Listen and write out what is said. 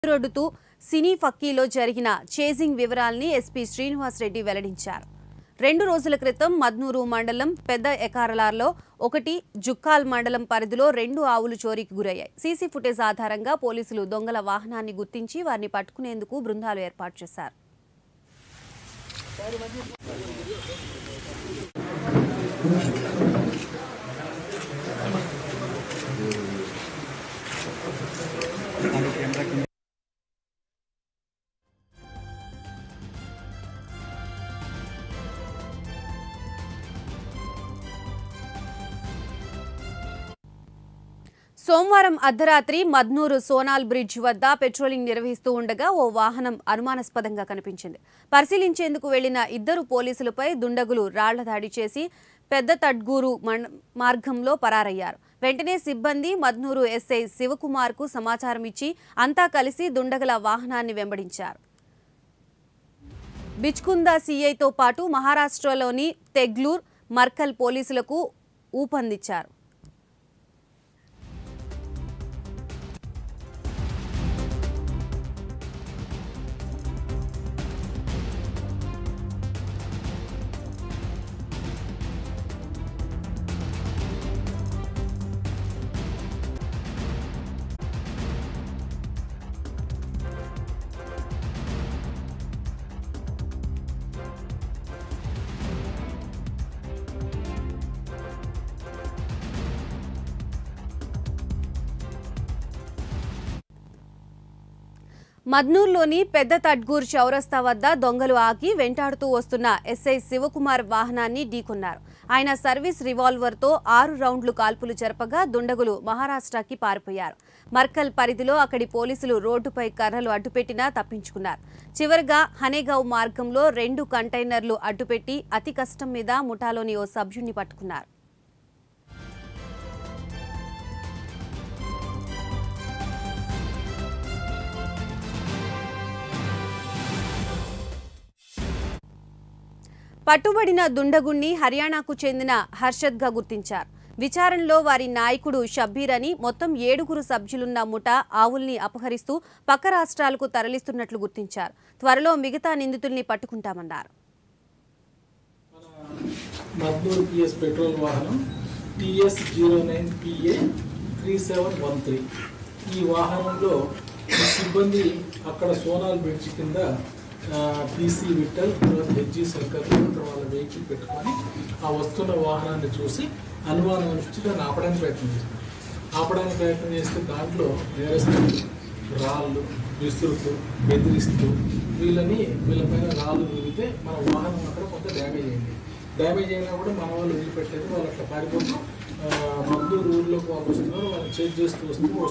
రోడ్డుతూ సినీ ఫక్కీలో జరిగిన చేజింగ్ వివరాల్ని ఎస్పీ శ్రీనివాస్ రెడ్డి వెల్లడించారు రెండు రోజుల క్రితం మద్నూరు మండలం పెద్ద ఎకారలార్లో ఒకటి జుక్కాల్ మండలం పరిధిలో రెండు ఆవులు చోరీకి గురయ్యాయి సీసీ ఫుటేజ్ ఆధారంగా పోలీసులు దొంగల వాహనాన్ని గుర్తించి వారిని పట్టుకునేందుకు బృందాలు ఏర్పాటు చేశారు సోమవారం అర్ధరాత్రి మద్నూరు సోనాల్ బ్రిడ్జ్ వద్ద పెట్రోలింగ్ నిర్వహిస్తూ ఉండగా ఓ వాహనం అనుమానాస్పదంగా కనిపించింది పరిశీలించేందుకు వెళ్లిన ఇద్దరు పోలీసులపై దుండగులు రాళ్ల దాడి చేసి పెద్ద తడ్గూరు మం- మార్గంలో పరారయ్యారు వెంటనే సిబ్బంది మద్నూరు ఎస్ఐ శివకుమార్కు సమాచారం ఇచ్చి అంతా కలిసి దుండగుల వాహనాన్ని వెంబడించారు బిచ్కుందా సీఐతో పాటు మహారాష్ట్రలోని తెగ్లూర్ మర్కల్ పోలీసులకు ఊపందించారు మద్నూర్లోని పెద్ద తడ్గూర్ చౌరస్తా వద్ద దొంగలు ఆగి వెంటాడుతూ వస్తున్న ఎస్ఐ శివకుమార్ వాహనాన్ని ఢీకొన్నారు ఆయన సర్వీస్ రివాల్వర్తో ఆరు రౌండ్లు కాల్పులు జరపగా దుండగులు మహారాష్ట్రకి పారిపోయారు మర్కల్ పరిధిలో అక్కడి పోలీసులు రోడ్డుపై కర్రలు అడ్డుపెట్టినా తప్పించుకున్నారు చివరగా హనేగావ్ మార్గంలో రెండు కంటైనర్లు అడ్డుపెట్టి అతి కష్టం మీద ముఠాలోని ఓ సభ్యుణ్ణి పట్టుకున్నారు పట్టుబడిన దుండగుణ్ణి హర్యానాకు చెందిన హర్షద్గా గుర్తించారు విచారణలో వారి నాయకుడు షబ్బీర్ అని మొత్తం ఏడుగురు సభ్యులున్న ముఠా ఆవుల్ని అపహరిస్తూ పక్క రాష్ట్రాలకు తరలిస్తున్నట్లు గుర్తించారు త్వరలో మిగతా నిందితుల్ని పట్టుకుంటామన్నారు మద్దూరు పిఎస్ పెట్రోల్ వాహనం TS zero nine PA three seven one three ఈ వాహనంలో ఈ సిబ్బంది అక్కడ సోనాల్ బ్రిడ్జ్ కింద టీసీ విట్టల్ తర్వాత హెచ్జీ సర్కల్ ఇక్కడ వాళ్ళ వెహికల్ పెట్టుకొని ఆ వస్తున్న వాహనాన్ని చూసి అనుమానం అనిపించి దాన్ని ఆపడానికి ప్రయత్నం చేస్తున్నారు ఆపడానికి ప్రయత్నం చేస్తే దాంట్లో నేరస్తులు రాళ్ళు విసురుతూ బెదిరిస్తూ వీళ్ళని వీళ్ళపైన రాళ్ళు విరిగితే మన వాహనం అక్కడ కొంత డ్యామేజ్ అయింది డ్యామేజ్ అయినా కూడా మన వాళ్ళు వదిలిపెట్టలేదు వాళ్ళు అట్లా పారిపోతూ ఆ, మందూరు ఊర్లోకి వాళ్ళు వస్తున్నారు వాళ్ళు చేంజ్ చేస్తూ వస్తూ